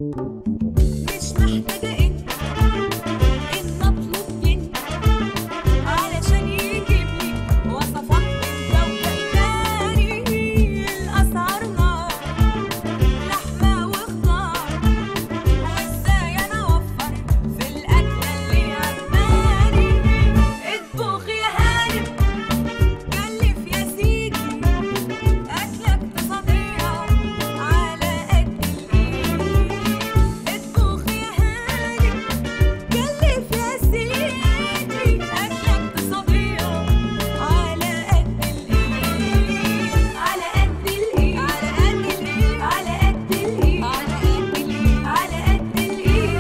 مش محتاجة إن إن أطلب منك علشان يجيب لي وصفات من ذوق تاني الأسعار نار لحمة وخضار وإزاي أنا أوفر في الأكلة اللي عجباني اطبخ يا هانم كلف يا سيدي أكلة اقتصادية على قد الإيد اطبخ يا هانم كلف يا سيدي أكلة اقتصادية على قد الإيد على قد الإيد على قد الإيد على قد الإيد على قد الإيد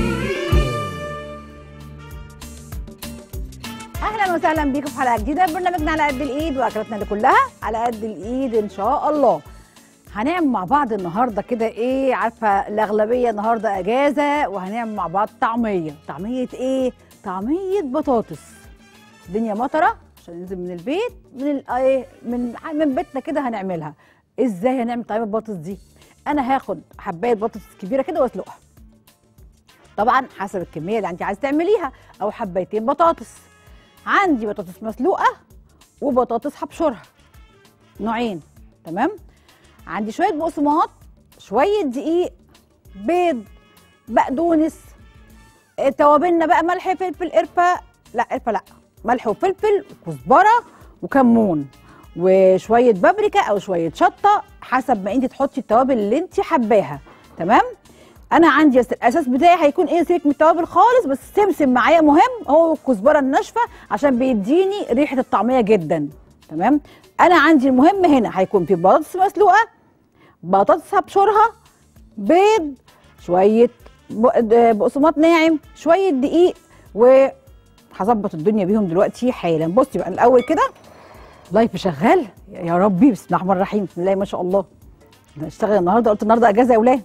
على قد الإيد اهلا وسهلا بيكم في حلقه جديده من برنامجنا على قد الايد واكلاتنا اللي كلها على قد الايد ان شاء الله هنعمل مع بعض النهارده كده ايه عارفه الاغلبيه النهارده اجازه وهنعمل مع بعض طعميه طعميه ايه طعميه بطاطس الدنيا مطره عشان ننزل من البيت من ال- ايه من من بيتنا كده هنعملها ازاي هنعمل طعميه بطاطس دي انا هاخد حبايه بطاطس كبيره كده واسلقها طبعا حسب الكميه اللي انت عايز تعمليها او حبايتين بطاطس عندي بطاطس مسلوقه وبطاطس هبشرها نوعين تمام عندي شويه بقسماط شويه دقيق بيض بقدونس آه، توابلنا بقى ملح فلفل قرفه لا قرفه لا ملح وفلفل وكزبره وكمون وشويه بابريكا او شويه شطه حسب ما انت تحطي التوابل اللي انت حباها تمام انا عندي بس الاساس بتاعي هيكون ايه سيبك من التوابل خالص بس السمسم معايا مهم هو الكزبره الناشفه عشان بيديني ريحه الطعميه جدا تمام انا عندي المهم هنا هيكون في بطاطس مسلوقه بطاطس هبشرها بيض شويه ب- بقسماط ناعم شويه دقيق وهظبط الدنيا بيهم دلوقتي حالا بصي بقى الاول كده لايف شغال يا ربي بسم الله الرحمن الرحيم بسم الله ما شاء الله أنا هشتغل النهارده قلت النهارده اجازه يا اولاد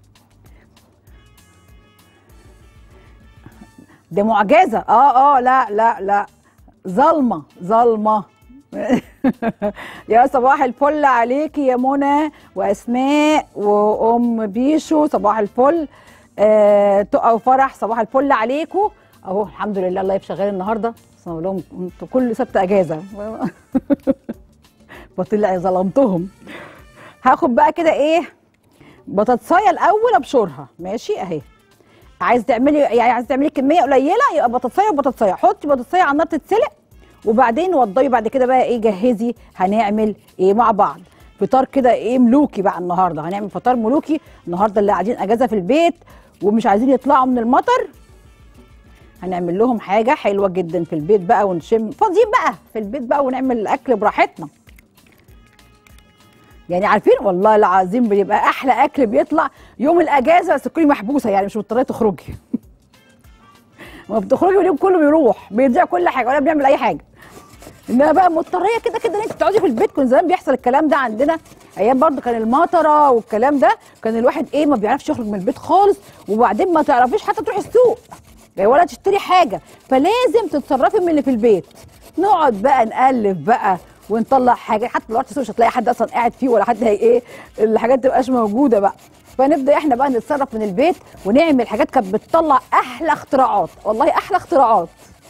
دي معجزه اه اه لا لا لا ظلمه ظلمه يا صباح الفل عليكي يا منى واسماء وام بيشو صباح الفل آه تقى وفرح صباح الفل عليكم اهو الحمد لله اللايف شغال النهارده بس أنا بقول لهم انتوا كل سبت اجازه بطلع ظلمتهم هاخد بقى كده ايه بطاطسايه الاول ابشرها ماشي اهي عايز تعملي يعني عايز تعملي كميه قليله يبقى بطاطسايه وبطاطسايه حطي بطاطسايه على النار تتسلق وبعدين وضبي بعد كده بقى ايه جهزي هنعمل ايه مع بعض فطار كده ايه ملوكي بقى النهارده هنعمل فطار ملوكي النهارده اللي قاعدين اجازه في البيت ومش عايزين يطلعوا من المطر هنعمل لهم حاجه حلوه جدا في البيت بقى ونشم فاضيين بقى في البيت بقى ونعمل الاكل براحتنا يعني عارفين والله العظيم بيبقى احلى اكل بيطلع يوم الاجازه بس تكوني محبوسه يعني مش مضطره تخرجي ما بتخرجي واليوم كله بيروح بيضيع كل حاجه ولا بنعمل اي حاجه انما بقى مضطريه كده كده ان انت تقعدي في البيت كان زمان بيحصل الكلام ده عندنا ايام برضو كان المطره والكلام ده كان الواحد ايه ما بيعرفش يخرج من البيت خالص وبعدين ما تعرفيش حتى تروحي السوق يعني ولا تشتري حاجه فلازم تتصرفي من اللي في البيت نقعد بقى نقلب بقى ونطلع حاجه حتى لو رحت السوق مش هتلاقي حد اصلا قاعد فيه ولا حد هي ايه الحاجات تبقاش موجوده بقى فنبدا احنا بقى نتصرف من البيت ونعمل حاجات كانت بتطلع احلى اختراعات والله احلى اختراعات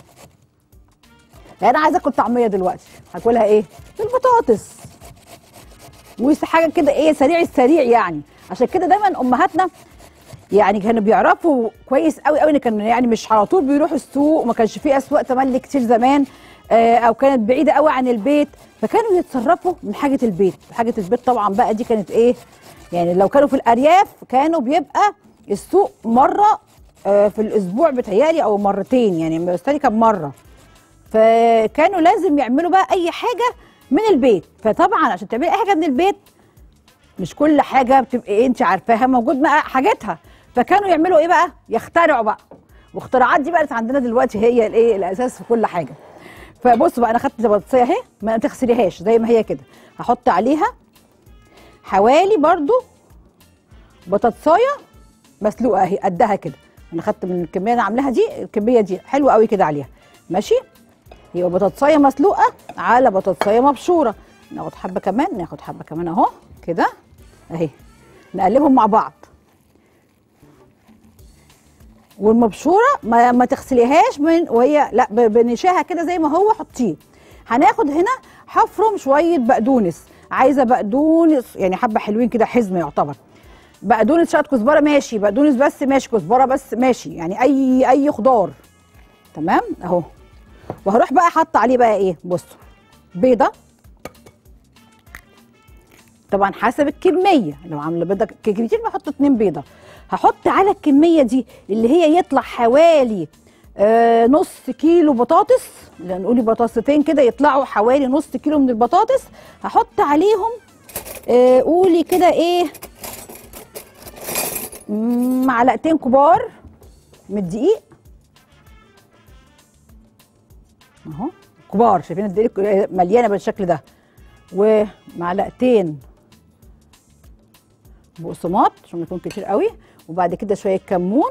يعني انا عايزه اكل طعميه دلوقتي هاكلها ايه بالبطاطس وحاجه كده ايه سريع السريع يعني عشان كده دايما امهاتنا يعني كانوا بيعرفوا كويس قوي قوي ان كانوا يعني مش على طول بيروحوا السوق وما كانش في اسواق تملي كتير زمان آه، او كانت بعيده قوي عن البيت فكانوا يتصرفوا من حاجه البيت حاجه البيت طبعا بقى دي كانت ايه يعني لو كانوا في الارياف كانوا بيبقى السوق مره آه، في الاسبوع بتهيالي او مرتين يعني بس تاني كان مره فكانوا لازم يعملوا بقى اي حاجه من البيت فطبعا عشان تعملي اي حاجه من البيت مش كل حاجه بتبقى إيه انت عارفاها موجود بقى حاجاتها فكانوا يعملوا ايه بقى يخترعوا بقى واختراعات دي بقت عندنا دلوقتي هي الايه الاساس في كل حاجه فبصوا بقى انا خدت البطاطسيه اهي ما تغسليهاش زي ما هي كده هحط عليها حوالي برضو بطاطسايه مسلوقه اهي قدها كده انا خدت من الكميه اللي انا عاملاها دي الكميه دي حلوه قوي كده عليها ماشي يبقى بطاطسايه مسلوقه على بطاطسايه مبشوره ناخد حبه كمان ناخد حبه كمان اهو كده اهي نقلبهم مع بعض والمبشوره ما, ما تغسليهاش من وهي لا ب- بنشاها كده زي ما هو حطيه هناخد هنا هفرم شويه بقدونس عايزه بقدونس يعني حبه حلوين كده حزمه يعتبر بقدونس شويه كزبره ماشي بقدونس بس ماشي كزبره بس ماشي يعني اي اي خضار تمام اهو وهروح بقى حاطه عليه بقى ايه بصوا بيضه طبعا حسب الكميه لو عامله بيضه ك- كتير بحط اتنين بيضه هحط على الكميه دي اللي هي يطلع حوالي آه نص كيلو بطاطس لان نقولي بطاطستين كده يطلعوا حوالي نص كيلو من البطاطس هحط عليهم آه قولي كده ايه مم، معلقتين كبار من الدقيق اهو كبار شايفين الدقيق مليانه بالشكل ده ومعلقتين بقسماط عشان ما يكون كتير قوي وبعد كده شويه كمون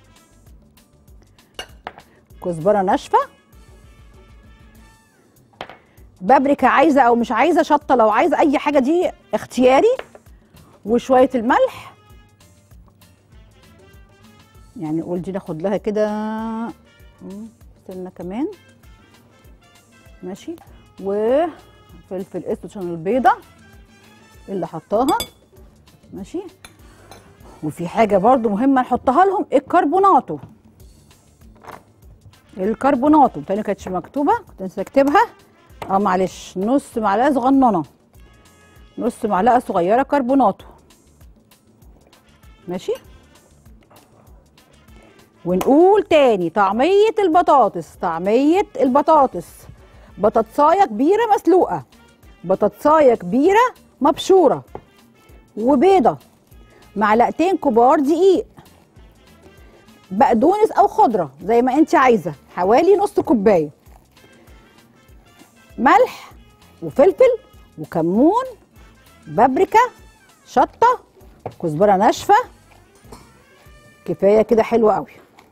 كزبره ناشفه بابريكا عايزه او مش عايزه شطه لو عايزه اي حاجه دي اختياري وشويه الملح يعني نقول دي ناخد لها كده مم، سنه كمان ماشي وفلفل اسود عشان البيضه اللي حطاها ماشي وفي حاجه برضو مهمه نحطها لهم الكربوناتو الكربوناتو تاني كانتش مكتوبه كنت نسيت اكتبها اه معلش نص معلقه صغننه نص معلقه صغيره كربوناتو ماشي ونقول تاني طعميه البطاطس طعميه البطاطس بطاطسايه كبيره مسلوقه بطاطسايه كبيره مبشوره وبيضه معلقتين كبار دقيق بقدونس او خضره زي ما انت عايزه حوالي نص كوبايه ملح وفلفل وكمون بابريكا شطه كزبره ناشفه كفايه كده حلو قوي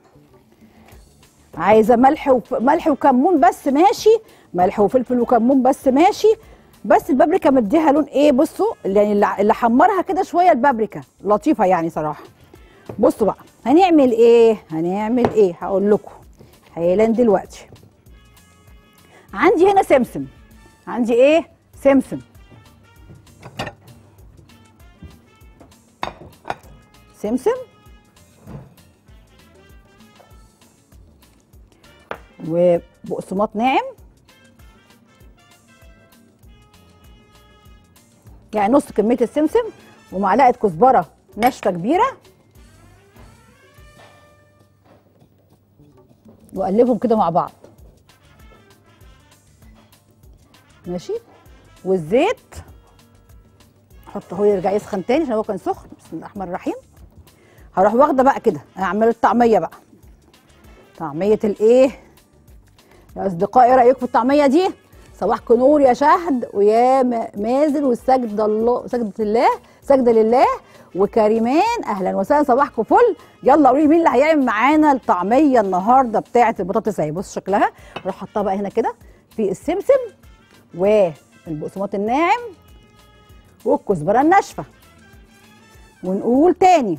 عايزه ملح وف... ملح وكمون بس ماشي ملح وفلفل وكمون بس ماشي بس البابريكا مديها لون ايه بصوا يعني اللي اللي حمرها كده شويه البابريكا لطيفه يعني صراحه بصوا بقى هنعمل ايه هنعمل ايه هقول لكم حالا دلوقتي عندي هنا سمسم عندي ايه سمسم سمسم وبقسماط ناعم يعني نص كميه السمسم ومعلقه كزبره ناشفه كبيره واقلبهم كده مع بعض ماشي والزيت احط اهو يرجع يسخن تاني عشان هو كان سخن بسم الله الرحمن الرحيم هروح واخده بقى كده اعمل الطعميه بقى طعميه الايه يا اصدقائي ايه رايكم في الطعميه دي صباحكم نور يا شهد ويا م- مازن والسجد الله سجدة الله سجدة لله وكريمان اهلا وسهلا صباحكم فل يلا قولي مين اللي هيعمل معانا الطعميه النهارده بتاعه البطاطس اهي بص شكلها اروح حطها بقى هنا كده في السمسم والبقسماط الناعم والكزبره الناشفه ونقول تاني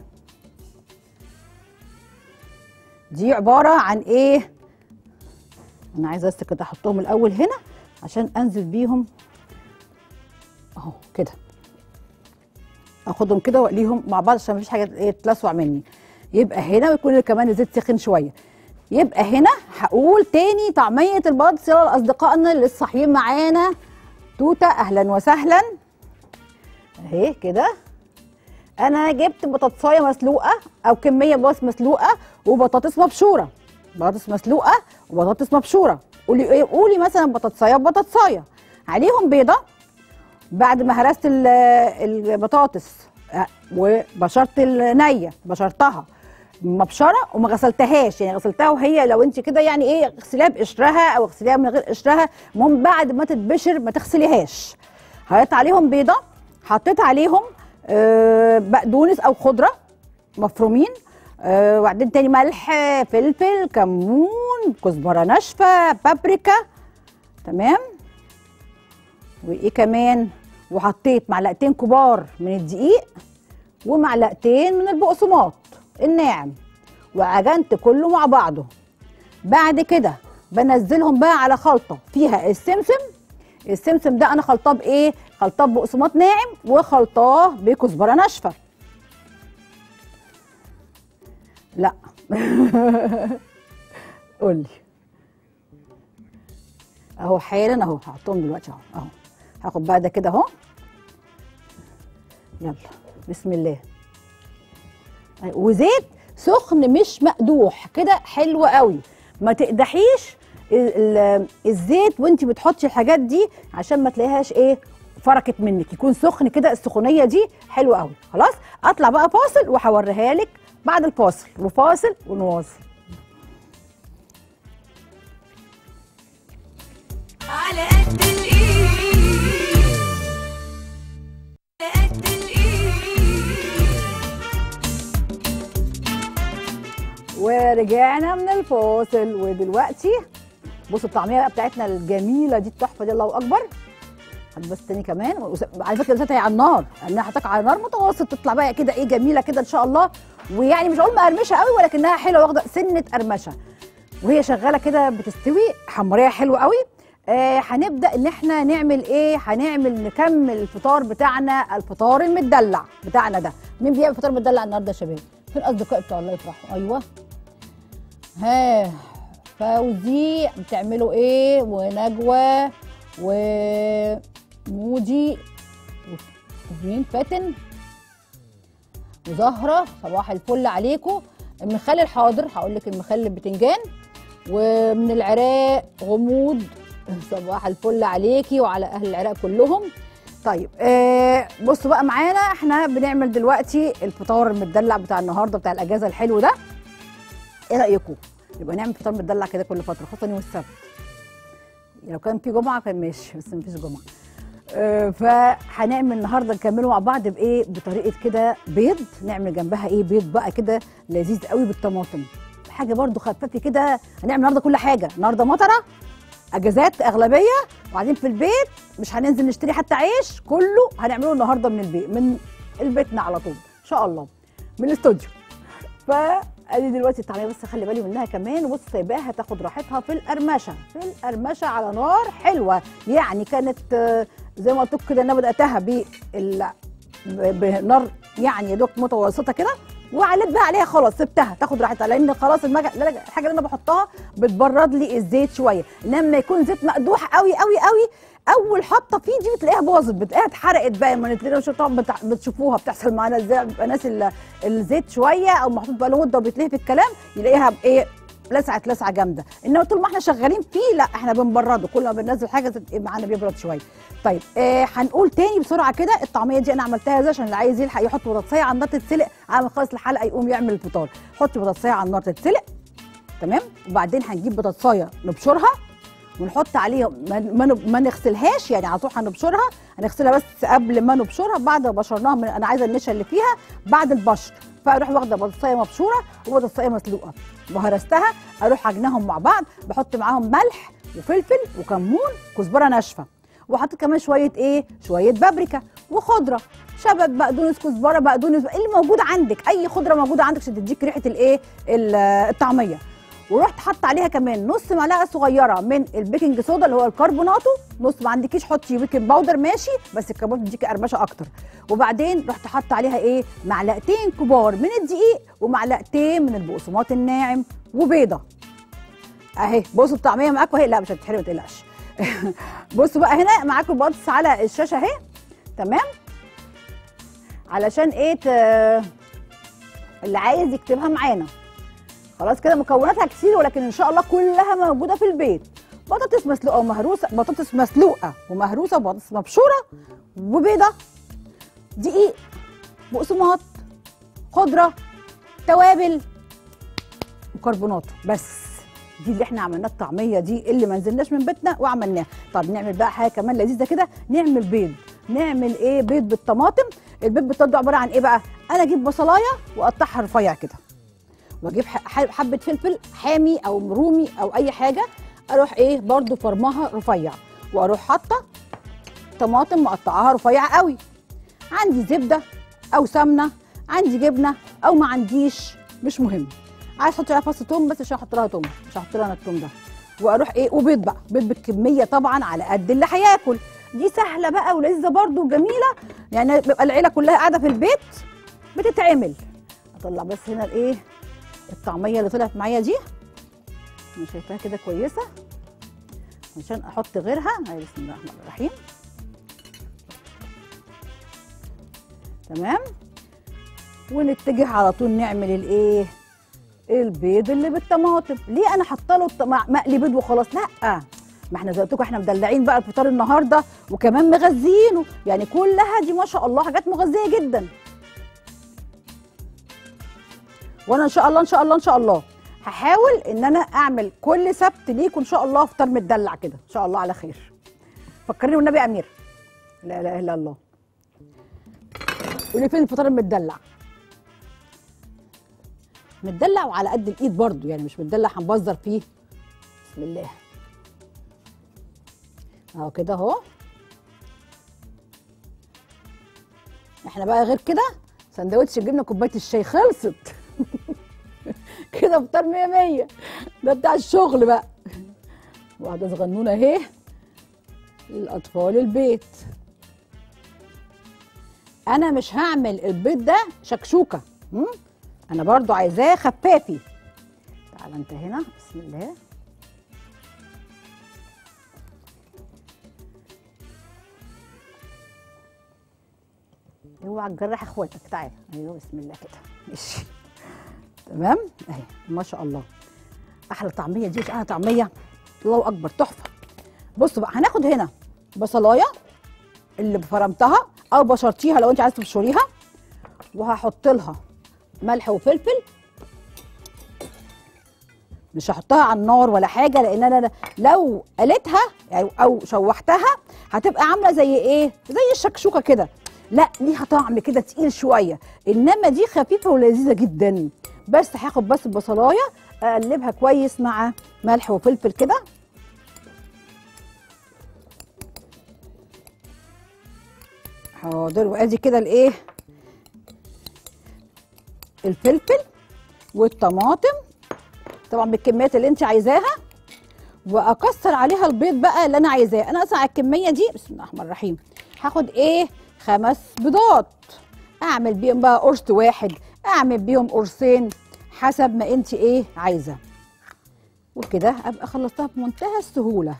دي عباره عن ايه انا عايزه بس كده احطهم الاول هنا عشان انزل بيهم اهو كده اخدهم كده واقليهم مع بعض عشان مفيش حاجه ايه تلسوع مني يبقى هنا ويكون كمان الزيت سخن شويه يبقى هنا هقول تاني طعميه البطاطس يلا لاصدقائنا اللي صاحيين معانا توته اهلا وسهلا اهي كده انا جبت بطاطسايه مسلوقه او كميه بطاطس مسلوقه وبطاطس مبشوره بطاطس مسلوقه وبطاطس مبشوره قولي ايه قولي مثلا بطاطسايه وبطاطسايه عليهم بيضه بعد ما هرست ال- البطاطس أه، وبشرت النيه بشرتها مبشره وما غسلتهاش يعني غسلتها وهي لو انت كده يعني ايه اغسليها بقشرها او اغسليها من غير قشرها المهم بعد ما تتبشر ما تغسليهاش حطيت عليهم بيضه حطيت عليهم آه، بقدونس او خضره مفرومين آه، وبعدين تاني ملح فلفل كمون كزبره ناشفه بابريكا تمام وايه كمان وحطيت معلقتين كبار من الدقيق ومعلقتين من البقسماط الناعم وعجنت كله مع بعضه بعد كده بنزلهم بقى على خلطه فيها السمسم السمسم ده انا خلطاه بايه خلطاه بقسماط ناعم وخلطاه بكزبره ناشفه لا قولي اهو حالا اهو هحطهم دلوقتي اهو اهو هاخد بقى ده كده اهو يلا بسم الله وزيت سخن مش مقدوح كده حلو قوي ما تقدحيش ال- ال- الزيت وانت بتحطي الحاجات دي عشان ما تلاقيهاش ايه فركت منك يكون سخن كده السخونيه دي حلوه قوي خلاص اطلع بقى فاصل وهوريها لك بعد الفاصل وفاصل ونواصل على قد الايد على قد الايد ورجعنا من الفاصل ودلوقتي بصوا الطعميه بقى بتاعتنا الجميله دي التحفه دي الله اكبر هات بس تاني كمان وس- على فكره دلوقتي هي على النار انا حطاك على نار متوسط تطلع بقى كده ايه جميله كده ان شاء الله ويعني مش هقول مقرمشه قوي ولكنها حلوه واخده سنه قرمشه وهي شغاله كده بتستوي حمريه حلوه قوي آه هنبدا ان احنا نعمل ايه هنعمل نكمل الفطار بتاعنا الفطار المدلع بتاعنا ده مين بيعمل فطار مدلع النهارده يا شباب فين اصدقائي بتوع الله يفرحوا ايوه ها فوزي بتعملوا ايه ونجوى ومودي ومين فاتن وزهره صباح الفل عليكم المخلل الحاضر هقول لك المخلل البتنجان ومن العراق غموض صباح الفل عليكي وعلى اهل العراق كلهم طيب آه بصوا بقى معانا احنا بنعمل دلوقتي الفطار المدلع بتاع النهارده بتاع الاجازه الحلو ده ايه رايكم يبقى نعمل فطار مدلع كده كل فتره خاصه يوم السبت لو كان في جمعه كان ماشي بس مفيش جمعه آه، فهنعمل النهارده نكمله مع بعض بايه بطريقه كده بيض نعمل جنبها ايه بيض بقى كده لذيذ قوي بالطماطم حاجه برضو خفافه كده هنعمل النهارده كل حاجه النهارده مطره اجازات اغلبيه وبعدين في البيت مش هننزل نشتري حتى عيش كله هنعمله النهارده من البيت من البيتنا على طول ان شاء الله من الاستوديو فادي دلوقتي الطعميه بس خلي بالي منها كمان وبص سايباها تاخد راحتها في القرمشه في القرمشه على نار حلوه يعني كانت آه، زي ما قلت لكم كده انا بداتها بال ب- بنار يعني يا دوب متوسطه كده وعليت بقى عليها خلاص سبتها تاخد راحتها لان خلاص المج... الحاجه اللي انا بحطها بتبرد لي الزيت شويه لما يكون زيت مقدوح قوي قوي قوي اول حطه فيه دي بتلاقيها باظت بتلاقيها اتحرقت بقى ما تلاقيها مش طبعا بتع... بتشوفوها بتحصل معانا ازاي بيبقى ناس ال... الزيت شويه او محطوط بقى له مده وبيتلهي في الكلام يلاقيها بايه لسعت لسعه جامده انما طول ما احنا شغالين فيه لا احنا بنبرده كل ما بننزل حاجه تت- معانا بيبرد شويه طيب آه هنقول تاني بسرعه كده الطعميه دي انا عملتها ازاي عشان اللي عايز يلحق يحط بطاطسيه على النار تتسلق عامل خالص الحلقه يقوم يعمل الفطار حط بطاطسيه على النار تتسلق تمام وبعدين هنجيب بطاطسايه نبشرها ونحط عليها ما, ما, نب- ما نغسلهاش يعني على طول هنبشرها هنغسلها بس قبل ما نبشرها بعد ما بشرناها من انا عايزه النشا اللي فيها بعد البشر فاروح واخده بطاطسايه مبشوره وبطاطسايه مسلوقه وهرستها اروح عجنهم مع بعض بحط معاهم ملح وفلفل وكمون كزبره ناشفه وحطيت كمان شويه ايه شويه بابريكا وخضره شبت بقدونس كزبره بقدونس اللي موجود عندك اي خضره موجوده عندك عشان تديك ريحه الايه ال- الطعميه ورحت حاطه عليها كمان نص معلقه صغيره من البيكنج صودا اللي هو الكربوناتو نص ما عندكيش حطي بيكنج باودر ماشي بس الكربوناتو بيديكي قرمشه اكتر وبعدين رحت حاطه عليها ايه معلقتين كبار من الدقيق ومعلقتين من البقسماط الناعم وبيضه اهي بصوا الطعميه معاكم اهي لا مش هتتحرق ما تقلقش بصوا بقى هنا معاكم البطاطس على الشاشه اهي تمام علشان ايه ت... اللي عايز يكتبها معانا خلاص كده مكوناتها كتير ولكن ان شاء الله كلها موجوده في البيت بطاطس مسلوقه ومهروسه بطاطس مسلوقه ومهروسه وبطاطس مبشوره وبيضه دقيق بقسماط خضره توابل وكربونات بس دي اللي احنا عملناها الطعميه دي اللي ما نزلناش من بيتنا وعملناها طب نعمل بقى حاجه كمان لذيذه كده نعمل بيض نعمل ايه بيض بالطماطم البيض بالطماطم عباره عن ايه بقى انا اجيب بصلايه واقطعها رفيع كده واجيب ح- ح- حبه فلفل حامي او رومي او اي حاجه اروح ايه برضو فرمها رفيع واروح حاطه طماطم مقطعاها رفيع قوي عندي زبده او سمنه عندي جبنه او ما عنديش مش مهم عايز احط لها فص توم بس مش هحط لها توم مش هحط لها انا التوم ده واروح ايه وبيض بقى بيض بالكميه طبعا على قد اللي هياكل دي سهله بقى ولذيذه برده وجميله يعني بيبقى العيله كلها قاعده في البيت بتتعمل اطلع بس هنا الايه الطعميه اللي طلعت معايا دي انا شايفاها كده كويسه عشان احط غيرها اهي بسم الله الرحمن الرحيم تمام ونتجه على طول نعمل الايه البيض اللي بالطماطم ليه انا حاطه له الط- مع- مقلي بيض وخلاص لا ما احنا زي ما قلت لكم احنا مدلعين بقى الفطار النهارده وكمان مغذيينه يعني كلها دي ما شاء الله حاجات مغذيه جدا وانا ان شاء الله ان شاء الله ان شاء الله هحاول ان انا اعمل كل سبت ليكم ان شاء الله فطار متدلع كده ان شاء الله على خير فكرني والنبي يا امير لا اله الا الله قولي فين الفطار المتدلع متدلع وعلى قد الايد برضو يعني مش متدلع هنبذر فيه بسم الله اهو كده اهو احنا بقى غير كده سندوتش الجبنه كوبايه الشاي خلصت كده فطار مية مية ده بتاع الشغل بقى واحدة صغنونة اهي للأطفال البيت أنا مش هعمل البيض ده شكشوكة م? أنا برضو عايزاه خفافي تعال أنت هنا بسم الله اوعى تجرح اخواتك تعال ايوه بسم الله كده ماشي تمام اهي ما شاء الله احلى طعميه دي احلى طعميه الله اكبر تحفه بصوا بقى هناخد هنا بصلايه اللي فرمتها او بشرتيها لو انت عايزه تبشريها وهحط لها ملح وفلفل مش هحطها على النار ولا حاجه لان انا لو قلتها يعني او شوحتها هتبقى عامله زي ايه زي الشكشوكه كده لا ليها طعم كده تقيل شويه انما دي خفيفه ولذيذه جدا بس هاخد بس البصلايه اقلبها كويس مع ملح وفلفل كده حاضر وادي كده الايه الفلفل والطماطم طبعا بالكميات اللي انت عايزاها واكسر عليها البيض بقى اللي انا عايزاه انا اصلا على الكميه دي بسم الله الرحمن الرحيم هاخد ايه خمس بيضات اعمل بيهم بقى قرص واحد اعمل بيهم قرصين حسب ما انت ايه عايزه وكده ابقى خلصتها بمنتهى السهوله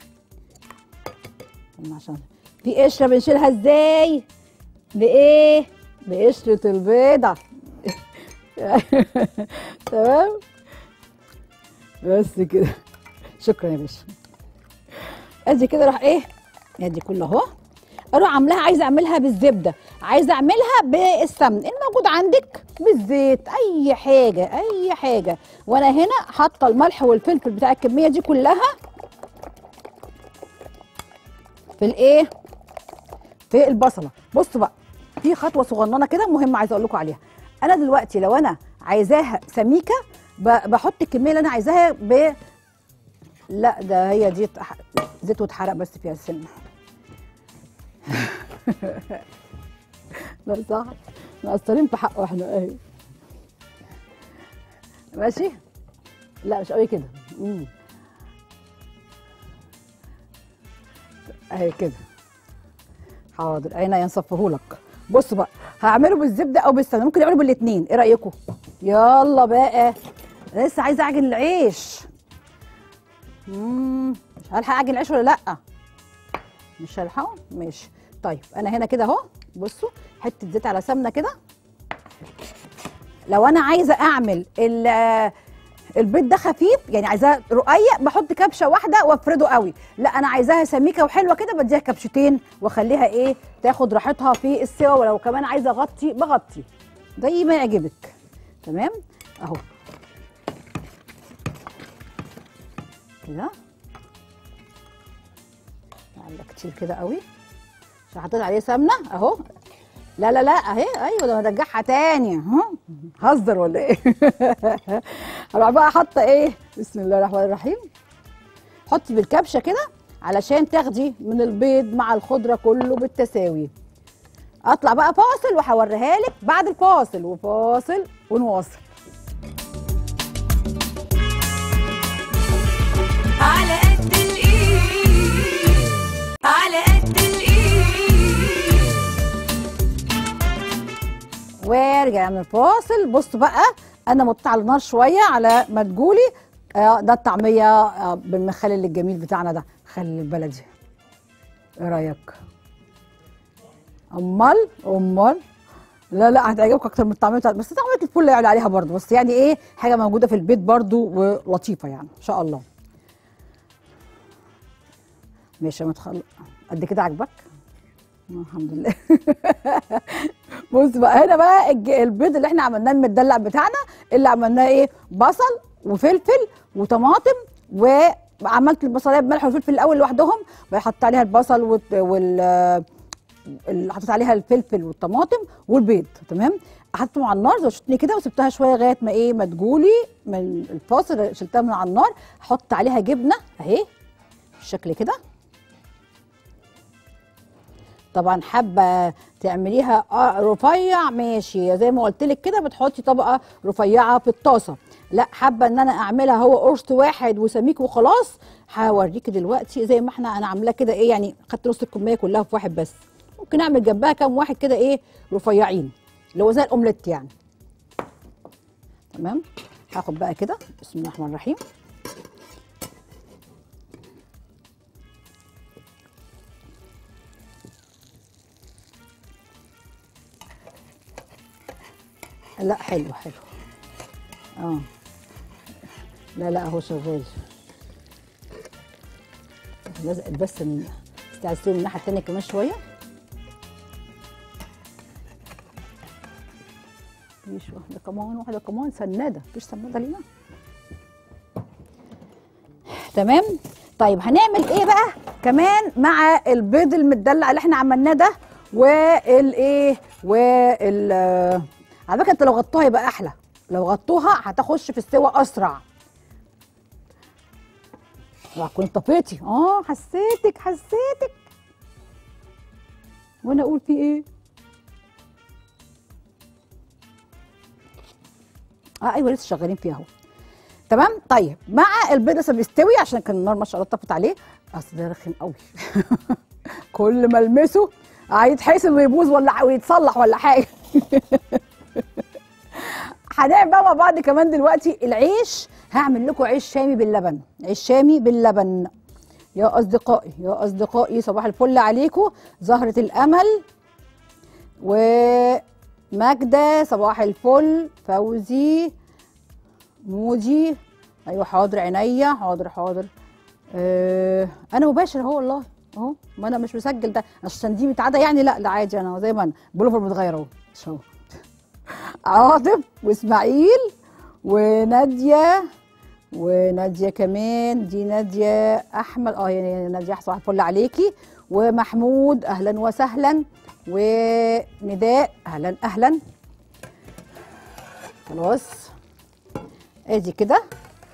عشان في قشره بنشيلها ازاي بايه بقشره البيضه تمام بس كده شكرا يا باشا ادي كده راح ايه ادي كله اهو اروح عاملاها عايزه اعملها بالزبده عايزه اعملها بالسمن الموجود عندك بالزيت اي حاجه اي حاجه وانا هنا حاطه الملح والفلفل بتاع الكميه دي كلها في الايه في البصله بصوا بقى في خطوه صغننه كده مهمه عايزه اقول لكم عليها انا دلوقتي لو انا عايزاها سميكه ب- بحط الكميه اللي انا عايزاها ب لا ده هي دي اتح- زيت واتحرق بس فيها السمنه لا صح مقصرين في حقه احنا اهي ماشي لا مش قوي كده مم. اهي كده حاضر عينيا ينصفهولك بصوا بقى هعمله بالزبده او بالسمنه ممكن اعمله بالاثنين ايه رايكم يلا بقى أنا لسه عايزه اعجن العيش امم مش هلحق اعجن العيش ولا لا مش هلحقه ماشي طيب انا هنا كده اهو بصوا حته زيت على سمنه كده لو انا عايزه اعمل ال- البيض ده خفيف يعني عايزاه رقيق بحط كبشه واحده وافرده قوي لا انا عايزاها سميكه وحلوه كده بديها كبشتين واخليها ايه تاخد راحتها في السوا ولو كمان عايزه اغطي بغطي زي ما يعجبك تمام اهو كده عندك كتير كده قوي عشان حطيت عليه سمنه اهو لا لا لا اهي ايوه ده هرجعها تاني ها هزر ولا ايه هروح بقى حاطه ايه بسم الله الرحمن الرحيم حطي بالكبشه كده علشان تاخدي من البيض مع الخضره كله بالتساوي اطلع بقى فاصل وهوريها لك بعد الفاصل وفاصل ونواصل راجعه من الفاصل بصوا بقى انا مطلع على النار شويه على ما تقولي آه ده الطعميه آه بالمخلل الجميل بتاعنا ده خلي البلدي ايه رايك امال امال لا لا هتعجبك اكتر من الطعميه بتاعت بس طعميه الفل يعلى عليها برضو بس يعني ايه حاجه موجوده في البيت برضو ولطيفه يعني ان شاء الله ماشي يا متخلق قد كده عاجبك آه، الحمد لله بص بقى هنا بقى الج- البيض اللي احنا عملناه المدلع بتاعنا اللي عملناه ايه بصل وفلفل وطماطم وعملت البصلايه بملح وفلفل الاول لوحدهم وحطيت عليها البصل والت- وال اللي حطيت عليها الفلفل والطماطم والبيض تمام حطيتهم على النار زوجتني كده وسبتها شويه لغايه ما ايه ما تجولي من الفاصل شلتها من على النار احط عليها جبنه اهي بالشكل كده طبعا حابه تعمليها آه رفيع ماشي زي ما قلت لك كده بتحطي طبقه رفيعه في الطاسه لا حابه ان انا اعملها هو قرص واحد وسميك وخلاص هوريكي دلوقتي زي ما احنا انا عاملاه كده ايه يعني خدت نص الكميه كلها في واحد بس ممكن اعمل جنبها كام واحد كده ايه رفيعين اللي هو زي الاومليت يعني تمام هاخد بقى كده بسم الله الرحمن الرحيم لا حلو حلو اه لا لا هو شغال لازق بس من استعزلوا من الناحيه التانيه كمان شويه مفيش واحده كمان واحده كمان سناده مفيش سناده لينا تمام طيب هنعمل ايه بقى كمان مع البيض المدلع اللي احنا عملناه ده والايه وال على فكره انت لو غطوها يبقى احلى لو غطوها هتخش في السوا اسرع وهكون طفيتي اه حسيتك حسيتك وانا اقول في ايه اه ايوه لسه شغالين فيها اهو تمام طيب مع البيض لسه بيستوي عشان كان النار ما شاء الله طفت عليه اصل ده رخم قوي كل ما المسه هيتحسن ويبوظ ولا ويتصلح ولا حاجه هنعمل بقى مع بعض كمان دلوقتي العيش هعمل لكم عيش شامي باللبن عيش شامي باللبن يا اصدقائي يا اصدقائي صباح الفل عليكم زهرة الامل وماجدة صباح الفل فوزي مودي ايوه حاضر عينيا حاضر حاضر آه انا مباشر اهو والله اهو ما انا مش مسجل ده عشان دي متعاده يعني لا لا عادي انا زي ما انا بلوفر متغير اهو مش هو عاطف واسماعيل وناديه وناديه كمان دي ناديه احمد اه يعني ناديه صباح الفل عليكي ومحمود اهلا وسهلا ونداء اهلا اهلا خلاص ادي كده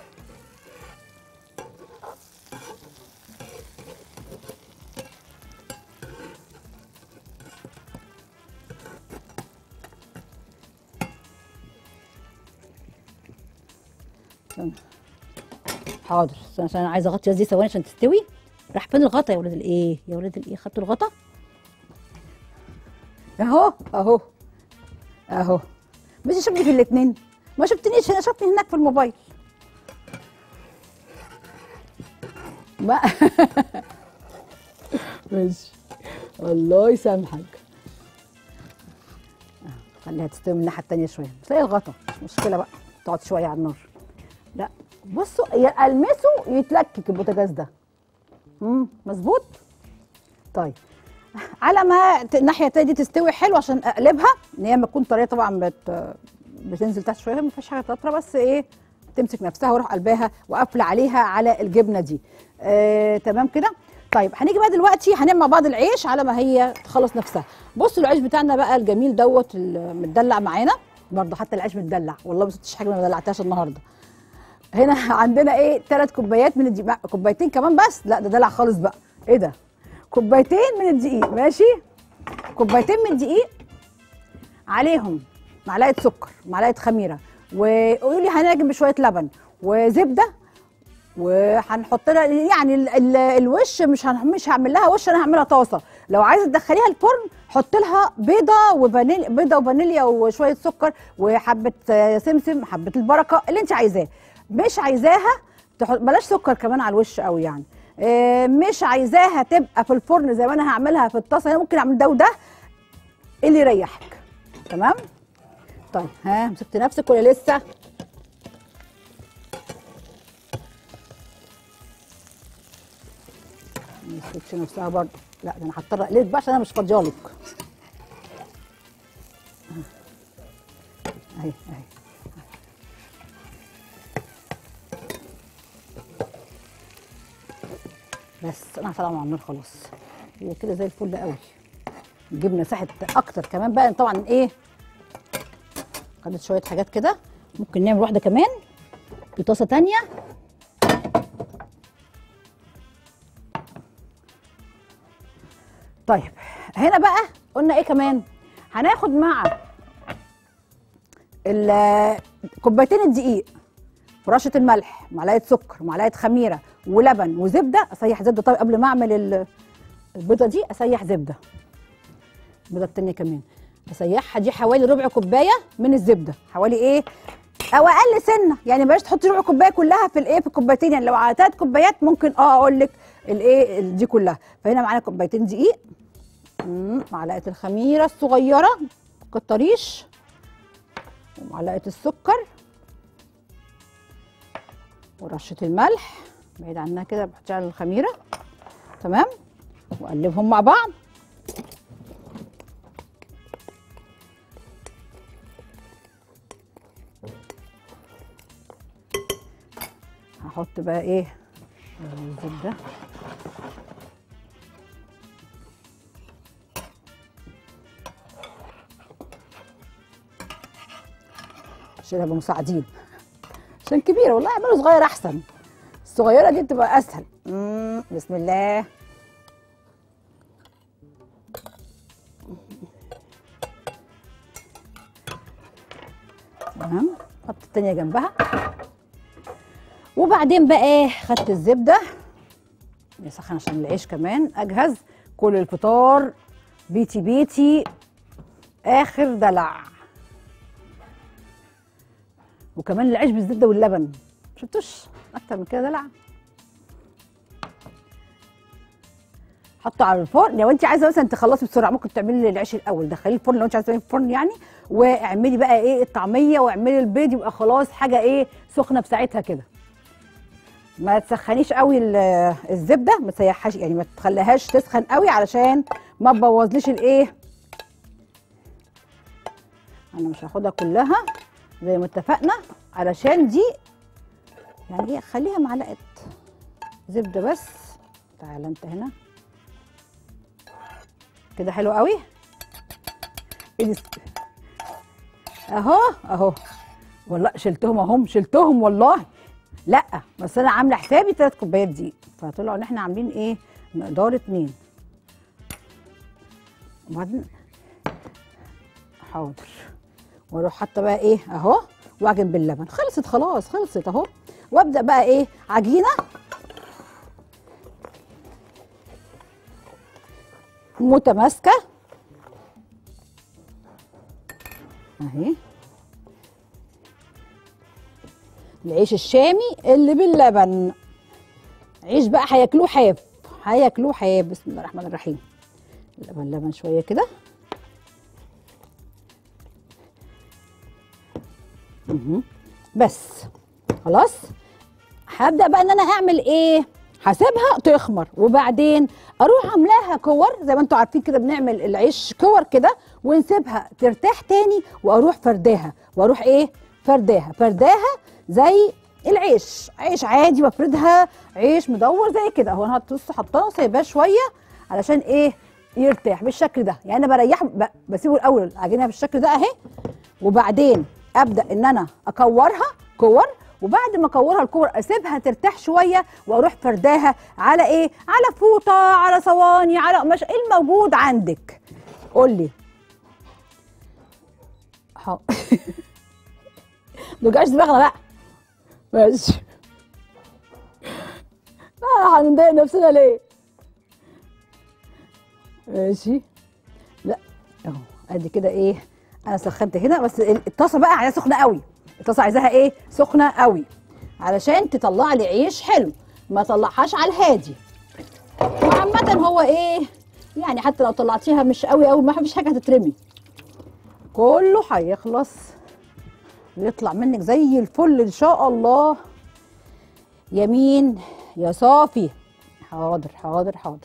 استنى. حاضر استنى عشان انا عايزه اغطي دي ثواني عشان تستوي راح فين الغطا يا ولاد الايه يا ولاد الايه خدتوا الغطا اهو اهو اهو مش شفتني في الاثنين ما شفتنيش هنا شفتني هناك في الموبايل ما ماشي الله يسامحك آه، خليها تستوي من الناحيه التانيه شويه بس هي الغطا مش مشكله بقى تقعد شويه على النار لا بصوا يا المسه يتلكك البوتاجاز ده امم مظبوط طيب على ما ت- الناحيه التانيه دي تستوي حلو عشان اقلبها ان هي لما تكون طريه طبعا بت بتنزل تحت شويه ما فيش حاجه تطرى بس ايه تمسك نفسها واروح قلبها وقافله عليها على الجبنه دي آه، تمام كده طيب هنيجي بقى دلوقتي هنعمل مع بعض العيش على ما هي تخلص نفسها بصوا العيش بتاعنا بقى الجميل دوت المدلع معانا برضه حتى العيش متدلع والله ما سبتش حاجه ما دلعتهاش النهارده هنا عندنا ايه ثلاث كوبايات من الدقيق لا، كوبايتين كمان بس لا ده دلع خالص بقى ايه ده كوبايتين من الدقيق ماشي كوبايتين من الدقيق عليهم معلقه سكر معلقه خميره وقولوا لي هنعجن بشويه لبن وزبده وهنحط لها يعني ال ال الوش مش هن مش هعمل لها وش انا هعملها طاسه لو عايزه تدخليها الفرن حط لها بيضه وفانيليا بيضه وفانيليا وشويه سكر وحبه آه، سمسم حبه البركه اللي انت عايزاه مش عايزاها تحط بلاش سكر كمان على الوش قوي يعني آه، مش عايزاها تبقى في الفرن زي ما انا هعملها في الطاسه انا ممكن اعمل ده وده اللي يريحك تمام طيب ها مسكت نفسك ولا لسه ما مسكتش نفسها برضه لا ده انا هضطر اقلب بقى عشان انا مش فاضيالك اهي اهي بس انا هطلعهم على النار خلاص هي كده زي الفل قوي الجبنه ساحت اكتر كمان بقى طبعا ايه خدت شويه حاجات كده ممكن نعمل واحده كمان في طاسه تانية طيب هنا بقى قلنا ايه كمان هناخد مع ال- كوبايتين الدقيق ورشه الملح معلقه سكر معلقه خميره ولبن وزبده اسيح زبده طيب قبل ما اعمل ال- البيضه دي اسيح زبده البيضه التانيه كمان اسيحها دي حوالي ربع كوبايه من الزبده حوالي ايه او اقل سنه يعني بلاش تحطي ربع كوبايه كلها في الايه في الكوبايتين يعني لو على ثلاث كوبايات ممكن اه اقول لك الايه دي كلها فهنا معانا كوبايتين دقيق مم، معلقه الخميره الصغيره كتريش ومعلقه السكر ورشه الملح بعيد عنها كده بحطيها على الخميره تمام واقلبهم مع بعض هحط بقى ايه الزبده عشان يبقى مساعدين عشان كبيره والله اعمله صغير احسن الصغيره دي بتبقى اسهل مم، بسم الله تمام حط التانية جنبها وبعدين بقى ايه خدت الزبده نسخن عشان العيش كمان اجهز كل الفطار بيتي بيتي اخر دلع وكمان العيش بالزبده واللبن شفتوش اكتر من كده دلع حطه على الفرن لو انت عايزه مثلا تخلصي بسرعه ممكن تعملي العيش الاول دخليه الفرن لو انت عايزه تعملي الفرن يعني واعملي بقى ايه الطعميه واعملي البيض يبقى خلاص حاجه ايه سخنه بساعتها كده ما تسخنيش قوي ال- الزبده ما تسيحهاش يعني ما تخليهاش تسخن قوي علشان ما تبوظليش الايه انا مش هاخدها كلها زي ما اتفقنا علشان دي يعني ايه خليها معلقه زبده بس تعالى انت هنا كده حلو قوي إيه دي؟ اهو اهو والله شلتهم اهم شلتهم والله لا بس انا عامله حسابي ثلاث كوبايات دقيق فطلعوا ان احنا عاملين ايه مقدار اتنين وبعدين حاضر واروح حاطه بقى ايه اهو واعجن باللبن خلصت خلاص خلصت اهو وابدا بقى ايه عجينه متماسكه اهي العيش الشامي اللي باللبن عيش بقى هياكلوه حاف هياكلوه حاف بسم الله الرحمن الرحيم اللبن لبن شويه كده مهم. بس خلاص هبدا بقى ان انا اعمل ايه هسيبها تخمر وبعدين اروح عاملاها كور زي ما انتم عارفين كده بنعمل العيش كور كده ونسيبها ترتاح تاني واروح فرداها واروح ايه فرداها فرداها زي العيش عيش عادي بفردها عيش مدور زي كده اهو انا بص حطاه وسايباه شويه علشان ايه يرتاح بالشكل ده يعني انا بريحه ب- بسيبه الاول العجينه بالشكل ده اهي وبعدين ابدا ان انا اكورها كور وبعد ما اكورها الكور اسيبها ترتاح شويه واروح فرداها على ايه على فوطه على صواني على قماش ايه الموجود عندك قول لي ح- نوجعش دماغنا بقى ماشي آه هنضايق نفسنا ليه ماشي لا اهو ادي كده ايه انا سخنت هنا بس ال- الطاسه بقى عايزاها سخنه قوي الطاسه عايزاها ايه سخنه قوي علشان تطلع لي عيش حلو ما طلعهاش على الهادي وعامة هو ايه يعني حتى لو طلعتيها مش قوي قوي ما فيش حاجه هتترمي كله هيخلص ويطلع منك زي الفل ان شاء الله يمين يا صافي حاضر حاضر حاضر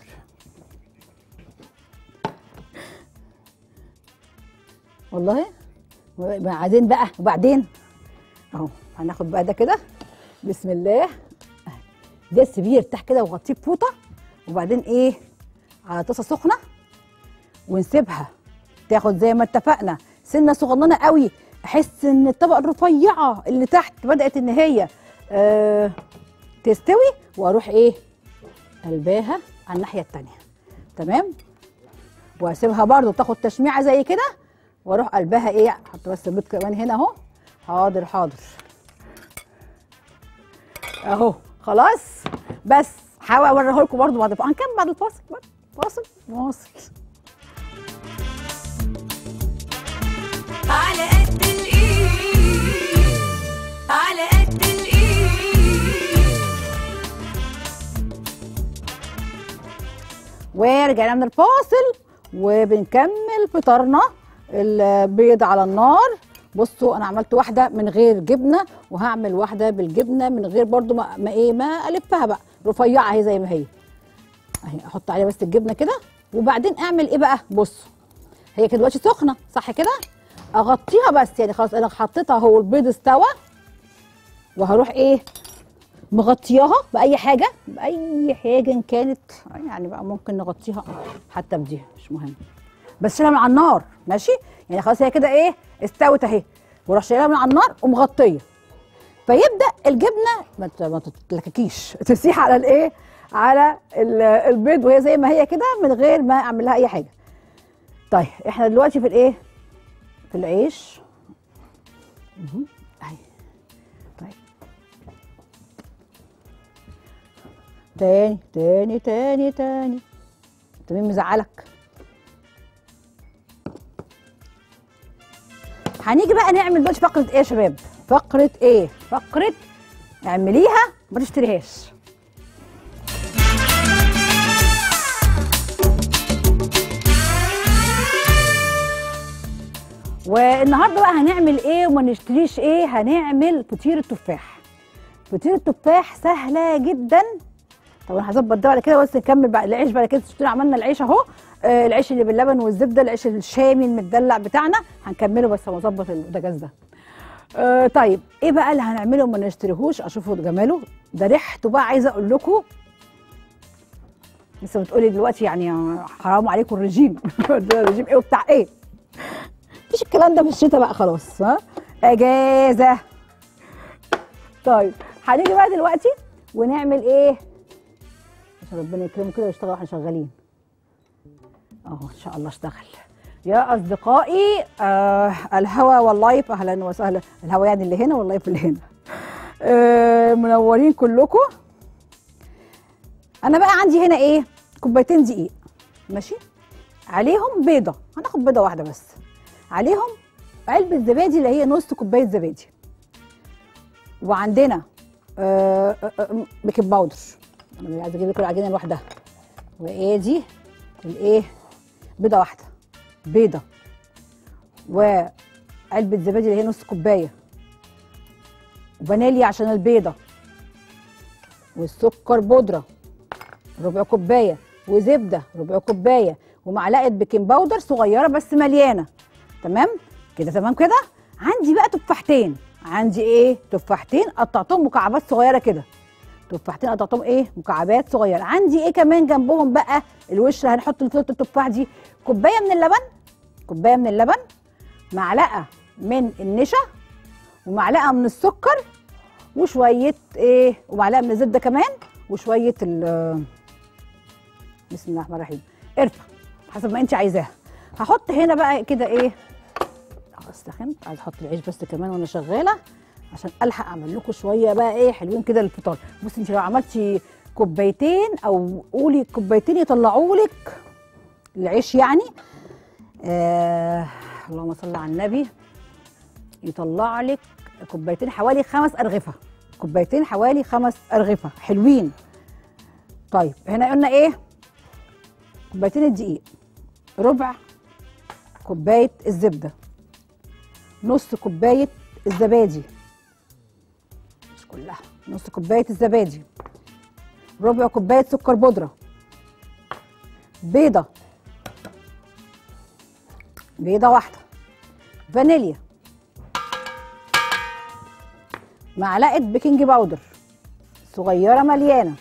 والله وبعدين بقى وبعدين اهو هناخد بقى ده كده بسم الله ده السبيل يرتاح كده وغطيه بفوطه وبعدين ايه على طاسه سخنه ونسيبها تاخد زي ما اتفقنا سنه صغننه قوي احس ان الطبقه الرفيعه اللي تحت بدات ان هي آه تستوي واروح ايه قلباها على الناحيه التانيه تمام واسيبها برضو تاخد تشميعه زي كده واروح قلبها ايه احط بس البيض كمان هنا اهو حاضر حاضر اهو خلاص بس هحاول اوريه لكم برضو بعد هنكمل بعد الفاصل بقى. فاصل واصل على قد الايد على قد الايد ورجعنا من الفاصل وبنكمل فطارنا البيض على النار بصوا انا عملت واحده من غير جبنه وهعمل واحده بالجبنه من غير برضو ما, ما ايه ما الفها بقى رفيعه اهي زي ما هي اهي احط عليها بس الجبنه كده وبعدين اعمل ايه بقى بصوا هي كده دلوقتي سخنه صح كده اغطيها بس يعني خلاص انا حطيتها هو البيض استوى وهروح ايه مغطياها باي حاجه باي حاجه إن كانت يعني بقى ممكن نغطيها حتى بدي مش مهم بس شيلها من على النار ماشي يعني خلاص هي كده ايه استوت اهي واروح شايلها من على النار ومغطيه فيبدا الجبنه ما ت- ما تتلككيش تسيح على الايه على ال- البيض وهي زي ما هي كده من غير ما اعمل لها اي حاجه طيب احنا دلوقتي في الايه في العيش مهم. اهي طيب تاني تاني تاني تاني انت مين مزعلك هنيجي بقى نعمل دلوقتي فقرة ايه يا شباب فقرة ايه فقرة اعمليها ما تشتريهاش والنهارده بقى هنعمل ايه وما نشتريش ايه هنعمل فطير التفاح فطير التفاح سهله جدا طب انا هظبط ده بعد كده بس نكمل بقى العيش بعد كده تشتري عملنا العيش اهو آه العيش اللي باللبن والزبده العيش الشامي المدلع بتاعنا هنكمله بس هظبط البوتاجاز ده آه طيب ايه بقى اللي هنعمله وما نشتريهوش اشوفوا جماله ده ريحته بقى عايزه اقول لكم لسه بتقولي دلوقتي يعني حرام عليكم الرجيم ده الرجيم ايه وبتاع ايه مفيش الكلام ده في الشتاء بقى خلاص ها اجازه طيب هنيجي بقى دلوقتي ونعمل ايه عشان ربنا يكرمه كده ويشتغل واحنا شغالين اهو ان شاء الله اشتغل يا اصدقائي آه الهوا واللايف اهلا وسهلا الهوا يعني اللي هنا واللايف اللي هنا آه منورين كلكم انا بقى عندي هنا ايه كوبايتين دقيق ماشي عليهم بيضه هناخد بيضه واحده بس عليهم علبه زبادي اللي هي نص كوبايه زبادي وعندنا آه، آه، آه، بيكنج باودر انا عايزه اجيب لكم العجينه لوحدها وايه دي الايه بيضه واحده بيضه وعلبه زبادي اللي هي نص كوبايه وفانيليا عشان البيضه والسكر بودره ربع كوبايه وزبده ربع كوبايه ومعلقه بيكنج باودر صغيره بس مليانه تمام كده تمام كده عندي بقى تفاحتين عندي ايه تفاحتين قطعتهم مكعبات صغيره كده تفاحتين قطعتهم ايه مكعبات صغيره عندي ايه كمان جنبهم بقى الوش اللي هنحط فيه التفاح دي كوبايه من اللبن كوبايه من اللبن معلقه من النشا ومعلقه من السكر وشويه ايه ومعلقه من الزبده كمان وشويه ال بسم الله الرحمن الرحيم قرفه حسب ما انت عايزاها هحط هنا بقى كده ايه خلاص سخنت عايز احط العيش بس كمان وانا شغاله عشان الحق اعمل لكم شويه بقى ايه حلوين كده للفطار بصي انت لو عملتي كوبايتين او قولي كوبايتين يطلعوا لك العيش يعني آه اللهم صل على النبي يطلع لك كوبايتين حوالي خمس ارغفه كوبايتين حوالي خمس ارغفه حلوين طيب هنا قلنا ايه كوبايتين الدقيق ربع كوبايه الزبده نص كوبايه الزبادي مش كلها نص كوبايه الزبادي ربع كوبايه سكر بودره بيضه بيضه واحده فانيليا معلقه بيكنج باودر صغيره مليانه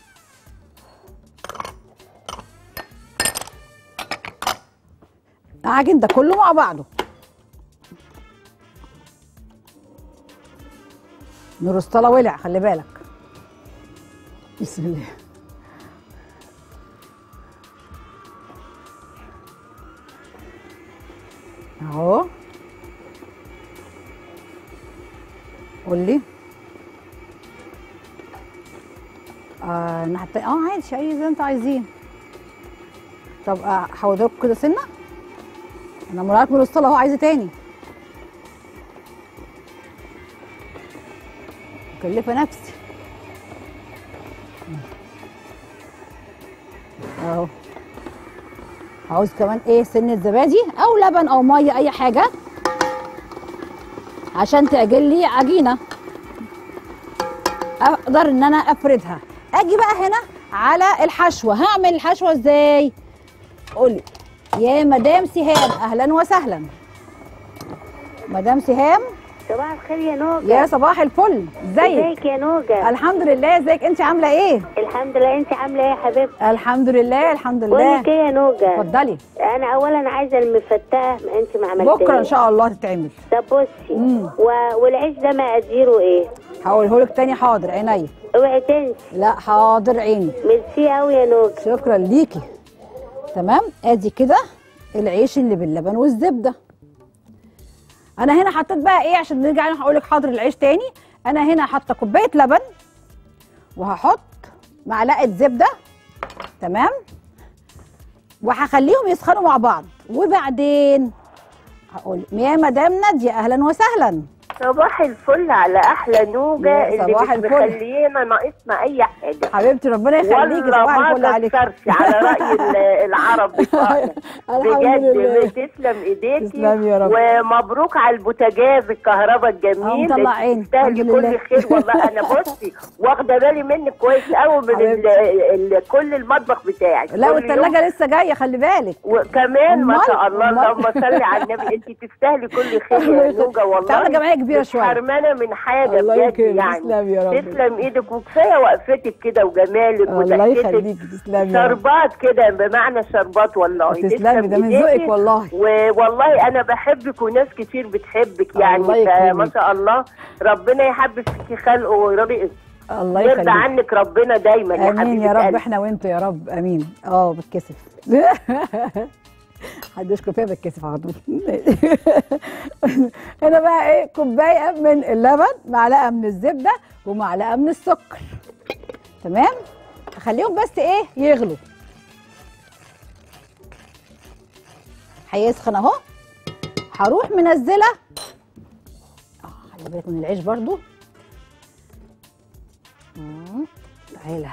اعجن ده كله مع بعضه نور ولع خلي بالك بسم الله اهو قول لي آه الناحية التانية- اه عادي اي زي ما انتوا عايزين طب آه، هحوض لكم كده سنه انا مرات من الصلاه اهو عايزه تاني مكلفه نفسي اهو عاوز كمان ايه سنه زبادي او لبن او ميه اي حاجه عشان تعجن لي عجينه اقدر ان انا افردها اجي بقى هنا على الحشوه هعمل الحشوه ازاي قولي يا مدام سهام اهلا وسهلا مدام سهام صباح الخير يا نوجة يا صباح الفل ازيك ازيك يا نوجة الحمد لله ازيك انت عامله ايه الحمد لله انت عامله ايه يا حبيبتي الحمد لله الحمد بقول لله لك ايه يا نوجة اتفضلي انا اولا عايزه المفتقه ما انت ما عملتهاش بكره ان شاء الله تتعمل طب بصي مم. و... والعيش ده مقاديره ايه هقوله لك تاني حاضر عينيا اوعي تنسي لا حاضر عيني ميرسي قوي يا نوجة شكرا ليكي تمام ادي كده العيش اللي باللبن والزبده انا هنا حطيت بقى ايه عشان نرجع هقول لك حاضر العيش تاني انا هنا حاطه كوبايه لبن وهحط معلقه زبده تمام وهخليهم يسخنوا مع بعض وبعدين هقول يا مدام ناديه اهلا وسهلا صباح الفل على احلى نوجه يا اللي صباح مش الفل. مخلينا ناقصنا اي حاجه حبيبتي ربنا يخليكي والله صباح الفل ما عليك كسرش على راي ال- العرب بتاعنا الحمد لله بجد تسلم ايديكي تسلمي يا رب. ومبروك على البوتاجاز الكهرباء الجميل أهو مطلع عيني. تستاهلي الحمد لله. كل خير والله انا بصي واخده بالي منك كويس قوي من ال حبيبتي. ال كل المطبخ بتاعك لا كل والثلاجه لسه جايه خلي بالك وكمان ما أمال؟ شاء الله أمال؟ اللهم صل على النبي انت تستاهلي كل خير يا نوجه والله تعالى جمعيه كبيره مش شويه حرمانه من حاجه الله بجد يكرمك يعني تسلم يا رب تسلم ايدك وكفايه وقفتك كده وجمالك الله وضحكتك يخليك تسلمي يا رب. شربات كده بمعنى شربات والله تسلمي ده من إيديكي. ذوقك والله والله انا بحبك وناس كتير بتحبك الله يعني يكرمك. فما شاء الله ربنا يحبب فيكي خلقه ويرضي الله يرضى يخليك عنك ربنا دايما يا امين حبيبه يا رب قلبي. احنا وانتوا يا رب امين اه بتكسف حد يشكر فيها بتكسف على طول هنا بقى ايه كوبايه من اللبن معلقه من الزبده ومعلقه من السكر تمام اخليهم بس ايه يغلوا هيسخن اهو هروح منزله اه خلي بالك من العيش برضو مم، تعالى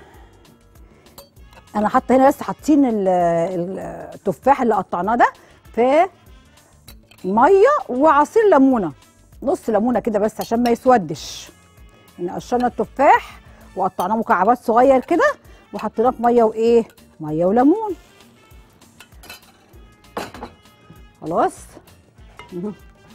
انا حاطه هنا بس حاطين ال- ال- التفاح اللي قطعناه ده في ميه وعصير ليمونه نص ليمونه كده بس عشان ما يسودش يعني قشرنا التفاح وقطعناه مكعبات صغير كده وحطيناه في ميه وايه ميه وليمون خلاص مهم.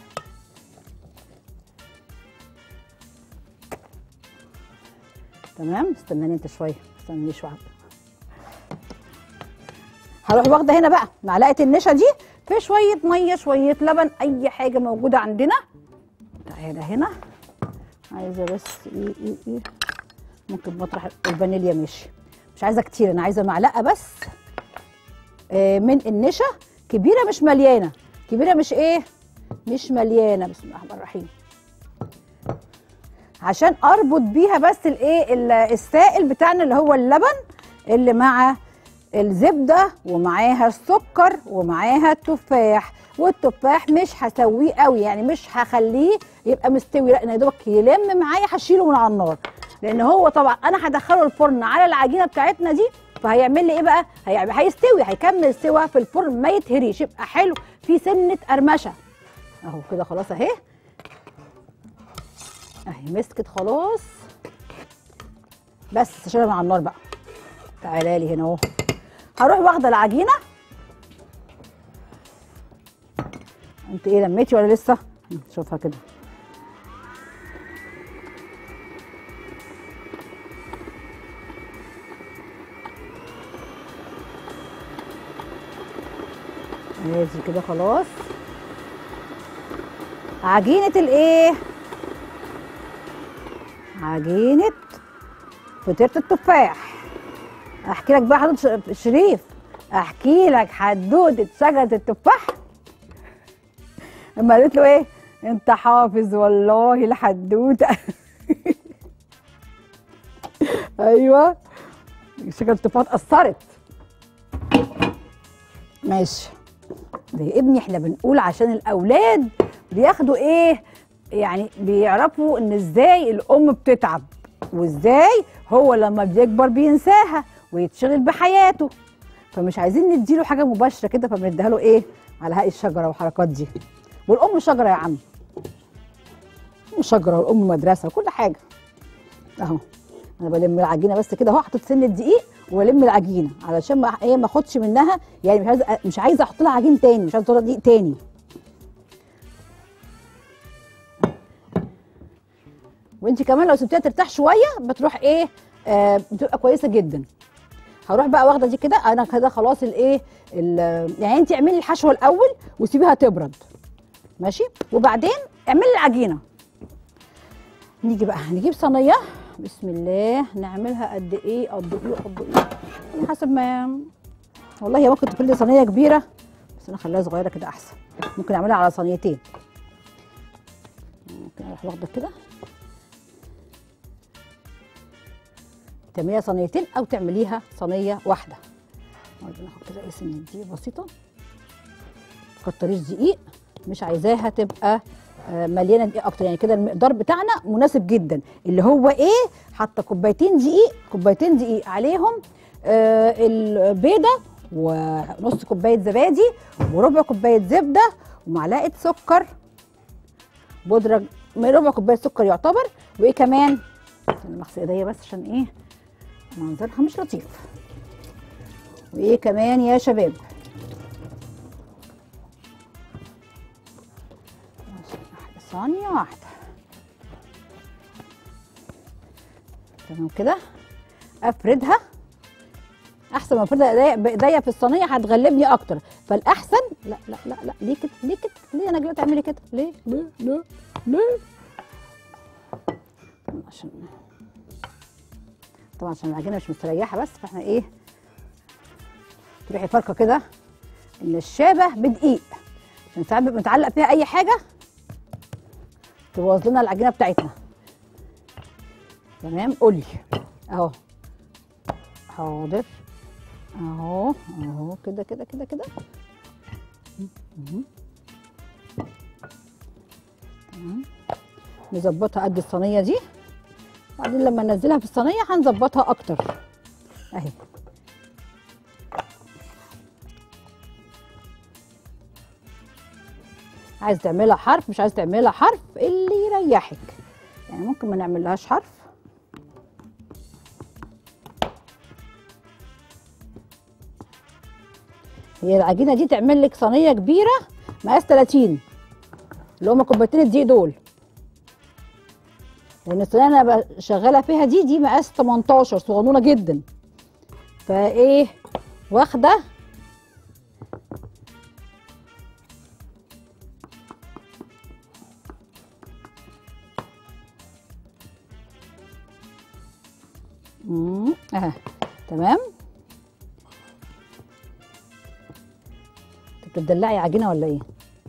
تمام استناني انت شويه استناني شويه هروح واخده هنا بقى معلقه النشا دي في شويه ميه شويه لبن اي حاجه موجوده عندنا تعالى هنا عايزه بس ايه ايه ايه ممكن مطرح الفانيليا ماشي مش عايزه كتير انا عايزه معلقه بس آه من النشا كبيره مش مليانه كبيره مش ايه مش مليانه بسم الله الرحمن الرحيم عشان اربط بيها بس الايه ال- السائل بتاعنا اللي هو اللبن اللي مع الزبده ومعاها السكر ومعاها التفاح والتفاح مش هسويه قوي يعني مش هخليه يبقى مستوي لا انا يا دوبك يلم معايا هشيله من على النار لان هو طبعا انا هدخله الفرن على العجينه بتاعتنا دي فهيعمل لي ايه بقى هيعمل هيستوي هيكمل سوا في الفرن ما يتهريش يبقى حلو في سنه قرمشه اهو كده خلاص اهي اهي مسكت خلاص بس شيلها من على النار بقى تعالى لي هنا اهو هروح واخده العجينه انت ايه لميتي ولا لسه شوفها كده ماشي كده خلاص عجينة الايه؟ عجينة فطيرة التفاح احكي لك بقى حضرتك ش- شريف احكي لك حدوته شجرة التفاح اما قالت له ايه؟ انت حافظ والله الحدوته ايوه شجرة التفاح اتأثرت ماشي ده يا ابني احنا بنقول عشان الاولاد بياخدوا ايه يعني بيعرفوا ان ازاي الام بتتعب وازاي هو لما بيكبر بينساها ويتشغل بحياته فمش عايزين نديله حاجه مباشره كده فبنديها له ايه على هاي الشجره والحركات دي والام شجره يا عم الام شجره والام مدرسه وكل حاجه اهو انا بلم العجينه بس كده اهو حطيت سن الدقيق والم العجينه علشان ما ايه ما اخدش منها يعني مش عايزه مش عايزه احط لها عجين تاني مش عايزه احط لها دقيق تاني وانت كمان لو سبتيها ترتاح شويه بتروح ايه آه بتبقى كويسه جدا هروح بقى واخده دي كده انا كده خلاص الايه ال- يعني انت اعملي الحشوه الاول وسيبيها تبرد ماشي وبعدين اعملي العجينه نيجي بقى نجيب صينيه بسم الله نعملها قد ايه قد ايه قد ايه على حسب ما والله هي ممكن تكون لي صينيه كبيره بس انا خليها صغيره كده احسن ممكن اعملها على صينيتين ممكن اروح واخده كده تعمليها صينيتين او تعمليها صينيه واحده برضه ناخد كده ايه سن دقيق بسيطه كتريش دقيق مش عايزاها تبقى آه، مليانه دقيق اكتر يعني كده المقدار بتاعنا مناسب جدا اللي هو ايه حاطه كوبايتين دقيق كوبايتين دقيق عليهم آه البيضه ونص كوبايه زبادي وربع كوبايه زبده ومعلقه سكر بودره ربع كوبايه سكر يعتبر وايه كمان انا مغسل ايديا بس عشان ايه منظرها مش لطيف وايه كمان يا شباب ثانية واحدة تمام كده افردها احسن ما افردها إيديا- بايديا في الصينيه هتغلبني اكتر فالاحسن لا لا لا لا ليه كده ليه كده ليه انا جايه تعملي كده ليه ليه ليه ليه عشان طبعا عشان العجينه مش مستريحه بس فاحنا ايه تروحي فاركه كده النشابه بدقيق عشان ساعات بيبقى متعلق فيها اي حاجه تبوظ لنا العجينه بتاعتنا تمام قولي اهو حاضر اهو اهو كده كده كده كده مهم. تمام نظبطها قد الصينيه دي بعدين لما ننزلها في الصينيه هنظبطها اكتر اهي عايز تعملها حرف مش عايز تعملها حرف اللي يريحك يعني ممكن ما نعملهاش حرف هي العجينه دي تعمل لك صينيه كبيره مقاس 30 اللي هما كوبايتين الدقيق دول لان الصينيه اللي انا ب- شغاله فيها دي دي مقاس 18 صغنونه جدا فايه واخده مم، اه تمام انت بتدلعي عجينه ولا ايه؟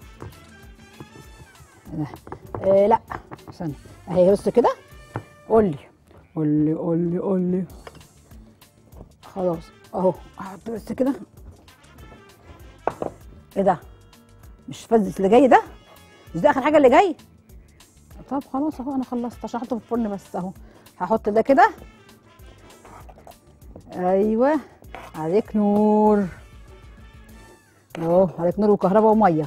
آه. آه لا استنى اهي بص كده قولي قولي قولي قولي خلاص اهو احط بس كده ايه ده مش فزت اللي جاي ده مش ده اخر حاجه اللي جاي طب خلاص اهو انا خلصت عشان احطه في الفرن بس اهو هحط ده كده ايوه عليك نور اهو عليك نور وكهرباء وميه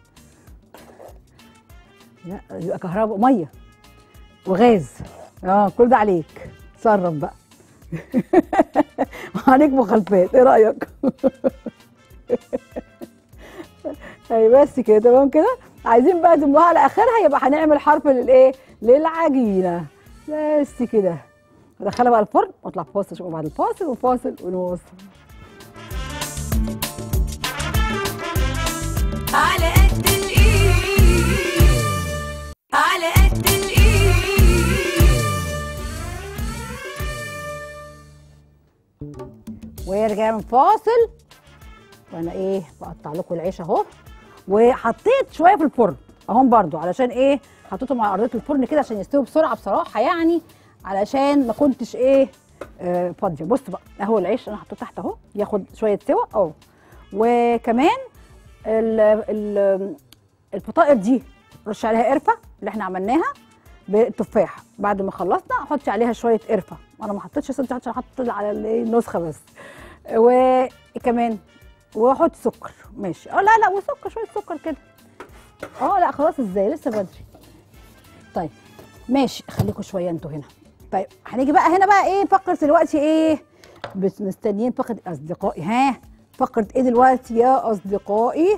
لا يبقى كهرباء وميه وغاز اه كل ده عليك تصرف بقى عليك مخالفات ايه رايك اي بس كده تمام كده عايزين بقى تموها على اخرها يبقى هنعمل حرف للايه للعجينه بس كده ادخلها بقى الفرن واطلع فاصل شوفوا بعد الفاصل وفاصل ونوصل على قد الايد على قد الايد ورجعنا من فاصل وانا ايه بقطع لكم العيش اهو وحطيت شويه في الفرن اهم برضو علشان ايه حطيتهم على ارضيه الفرن كده عشان يستووا بسرعه بصراحه يعني علشان ما كنتش ايه آه فاضيه بص بقى اهو العيش انا حطيته تحت اهو ياخد شويه سوا اهو وكمان ال ال الفطائر دي رش عليها قرفه اللي احنا عملناها بالتفاح بعد ما خلصنا حطي عليها شويه قرفه انا ما حطيتش صدق عشان حطيت على الإيه النسخه بس وكمان واحط سكر ماشي اه لا لا وسكر شويه سكر كده اه لا خلاص ازاي لسه بدري طيب ماشي خليكم شويه انتوا هنا طيب هنيجي بقى هنا بقى ايه فقره دلوقتي ايه بس مستنيين فقره اصدقائي ها فقره ايه دلوقتي يا اصدقائي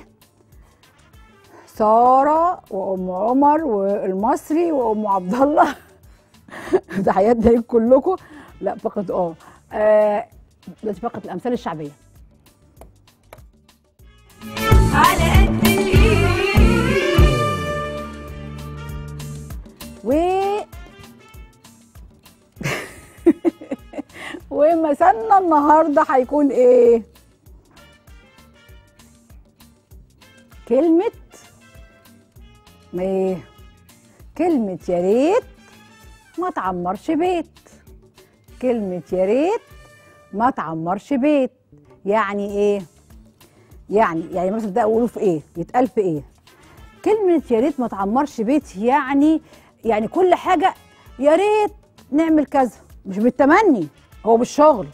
ساره وام عمر والمصري وام عبد الله تحياتنا ليكم كلكم لا فقط اه آه، دلوقتي فقره الامثال الشعبيه على قد الايد و ومثلنا النهارده هيكون ايه كلمة ايه كلمة يا ريت ما تعمرش بيت كلمة يا ريت ما تعمرش بيت يعني ايه يعني يعني مثلا ده اقوله في ايه يتقال في ايه كلمة يا ريت ما تعمرش بيت يعني يعني كل حاجة يا ريت نعمل كذا مش بالتمني هو بالشغل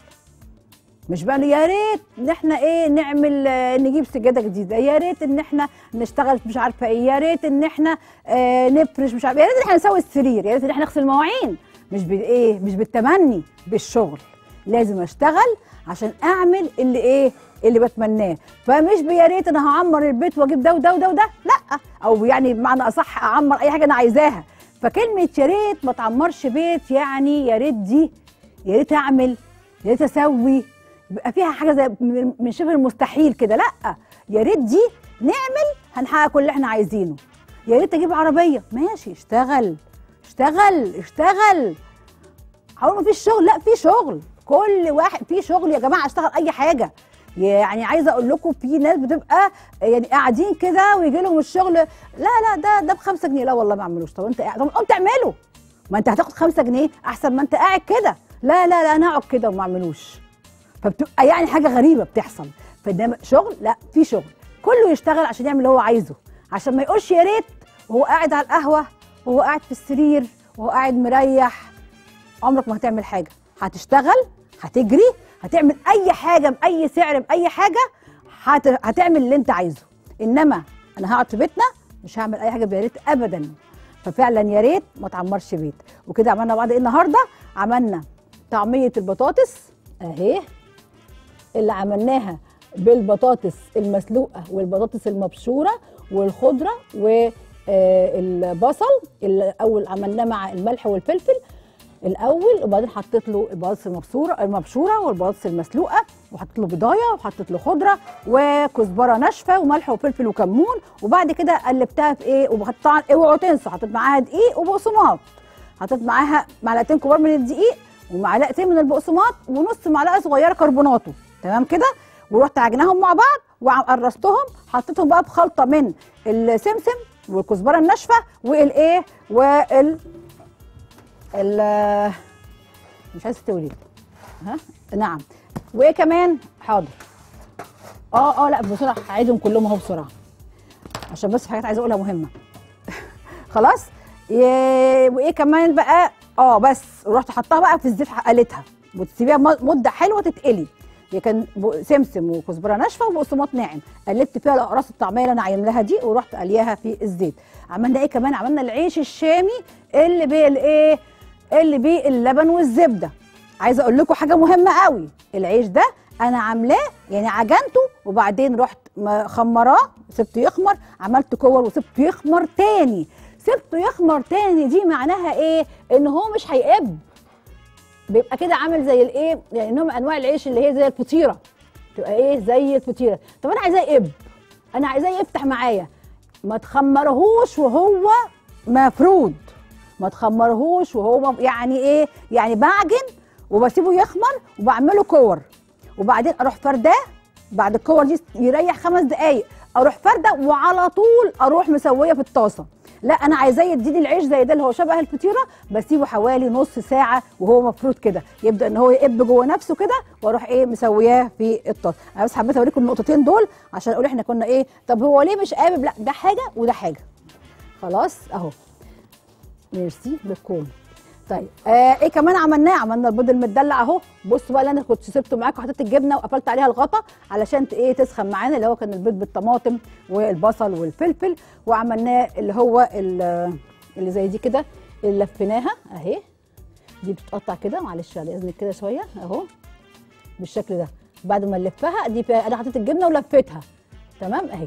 مش بقى يا ريت ان احنا ايه نعمل آه، نجيب سجاده جديده يا ريت ان احنا نشتغل مش عارفه ايه يا ريت ان احنا آه نفرش مش عارفه يا ريت ان احنا نسوي السرير يا ريت ان احنا نغسل المواعين مش بالايه مش بالتمني بالشغل لازم اشتغل عشان اعمل اللي ايه اللي بتمناه فمش بيا ريت انا هعمر البيت واجيب ده وده وده وده لا او يعني بمعنى اصح اعمر اي حاجه انا عايزاها فكلمه يا ريت ما تعمرش بيت يعني يا ريت دي يا ريت اعمل يا ريت اسوي يبقى فيها حاجه زي من من شبه المستحيل كده لا يا ريت دي نعمل هنحقق كل اللي احنا عايزينه يا ريت اجيب عربيه ماشي اشتغل اشتغل اشتغل هقول مفيش شغل لا في شغل كل واحد في شغل يا جماعه اشتغل اي حاجه يعني عايزه اقول لكم في ناس بتبقى يعني قاعدين كده ويجي لهم الشغل لا لا ده ده بخمسة جنيه لا والله ما اعملوش طب انت قاعد طب قوم تعمله ما انت هتاخد خمسة جنيه احسن ما انت قاعد كده لا لا لا انا اقعد كده وما اعملوش فبتبقى يعني حاجه غريبه بتحصل فانما شغل لا في شغل كله يشتغل عشان يعمل اللي هو عايزه عشان ما يقولش يا ريت وهو قاعد على القهوه وهو قاعد في السرير وهو قاعد مريح عمرك ما هتعمل حاجه هتشتغل هتجري هتعمل اي حاجه باي سعر باي حاجه هت... هتعمل اللي انت عايزه انما انا هقعد في بيتنا مش هعمل اي حاجه يا ريت ابدا ففعلا يا ريت ما تعمرش بيت وكده عملنا بعد ايه النهارده عملنا طعميه البطاطس اهي اللي عملناها بالبطاطس المسلوقه والبطاطس المبشوره والخضره والبصل الاول عملناه مع الملح والفلفل الاول وبعدين حطيت له البطاطس المبشوره المبشوره والبطاطس المسلوقه وحطيت له بضايه وحطيت له خضره وكزبره ناشفه وملح وفلفل وكمون وبعد كده قلبتها في ايه وطبعا اوعوا تنسوا حطيت معاها دقيق وبقسماط حطيت معاها معلقتين كبار من الدقيق ومعلقتين من البقسماط ونص معلقه صغيره كربوناتو تمام كده ورحت عجناهم مع بعض وقرصتهم حطيتهم بقى بخلطه من السمسم والكزبره الناشفه والايه وال ال مش عايزه تستوي ليه؟ ها نعم وايه كمان حاضر اه اه لا بسرعه هعيدهم كلهم اهو بسرعه عشان بس في حاجات عايزه اقولها مهمه خلاص ي- وايه كمان بقى اه بس رحت حطها بقى في الزيت قلتها وتسيبيها م- مده حلوه تتقلي هي كان ب- سمسم وكزبره ناشفه وبقسماط ناعم قلبت فيها الاقراص الطعميه اللي انا عاملاها دي ورحت قلياها في الزيت عملنا ايه كمان عملنا العيش الشامي اللي بالايه اللي بيه اللبن والزبده عايزه اقول لكم حاجه مهمه قوي العيش ده انا عاملاه يعني عجنته وبعدين رحت م- خمراه سبته يخمر عملت كور وسبته يخمر تاني سبته يخمر تاني دي معناها ايه ان هو مش هيقب بيبقى كده عامل زي الايه يعني نوع من انواع العيش اللي هي زي الفطيره تبقى ايه زي الفطيره طب انا عايزاه يقب انا عايزاه يفتح معايا ما تخمرهوش وهو مفرود ما تخمرهوش وهو مف- يعني ايه يعني بعجن وبسيبه يخمر وبعمله كور وبعدين اروح فرداه بعد الكور دي يريح خمس دقايق اروح فرده وعلى طول اروح مسويه في الطاسه لا انا عايزاه يديني العيش زي ده اللي هو شبه الفطيره بسيبه حوالي نص ساعه وهو مفروض كده يبدا ان هو يقب جوه نفسه كده واروح ايه مسوياه في الطاسه انا بس حبيت اوريكم النقطتين دول عشان اقول احنا كنا ايه طب هو ليه مش قابب لا ده حاجه وده حاجه خلاص اهو ميرسي بالكوم طيب آه ايه كمان عملناه عملنا البيض المدلع اهو بصوا بقى اللي انا كنت سبته معاكم وحطيت الجبنه وقفلت عليها الغطا علشان ت- ايه تسخن معانا اللي هو كان البيض بالطماطم والبصل والفلفل وعملناه اللي هو ال- اللي زي دي كده اللي لفيناها اهي دي بتتقطع كده معلش على اذنك كده شويه اهو بالشكل ده بعد ما نلفها دي فيها- انا حطيت الجبنه ولفيتها تمام اهي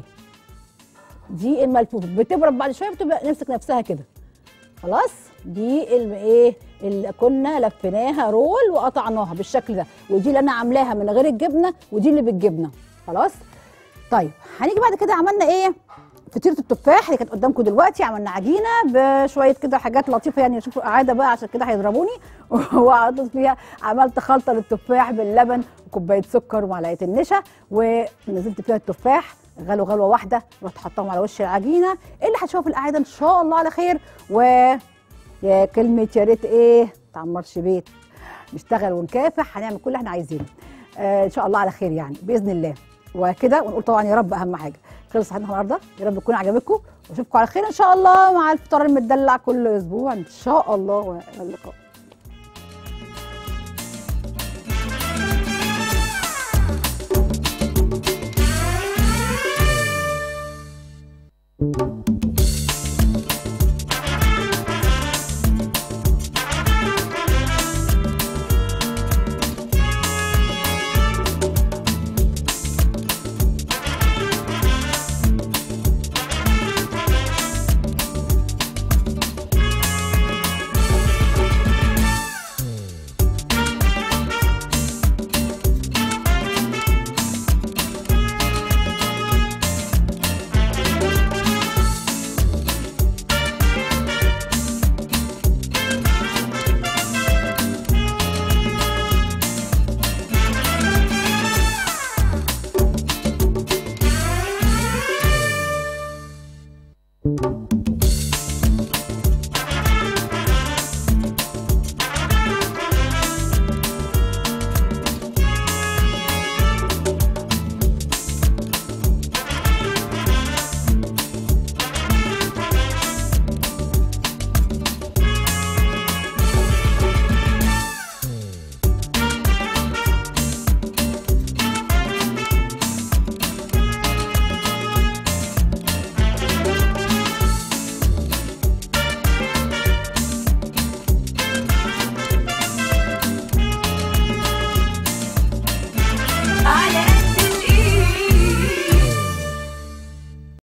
دي الملفوفه بتبرد بعد شويه بتبقى نمسك نفسها كده خلاص دي ال- ايه اللي كنا لفيناها رول وقطعناها بالشكل ده ودي اللي انا عاملاها من غير الجبنه ودي اللي بالجبنه خلاص طيب هنيجي بعد كده عملنا ايه فطيره التفاح اللي كانت قدامكم دلوقتي عملنا عجينه بشويه كده حاجات لطيفه يعني شوفوا قاعده بقى عشان كده هيضربوني وحطيت فيها عملت خلطه للتفاح باللبن وكوبايه سكر ومعلقه النشا ونزلت فيها التفاح غلو غلوه واحده رحت حطاهم على وش العجينه اللي هتشوفوا في القعده ان شاء الله على خير و يا كلمه يا ريت ايه تعمرش بيت نشتغل ونكافح هنعمل كل اللي احنا عايزينه آه ان شاء الله على خير يعني باذن الله وكده ونقول طبعا يا رب اهم حاجه خلص حلقتنا النهارده يا رب تكون عجبتكم واشوفكم على خير ان شاء الله مع الفطار المدلع كل اسبوع ان شاء الله والى اللقاء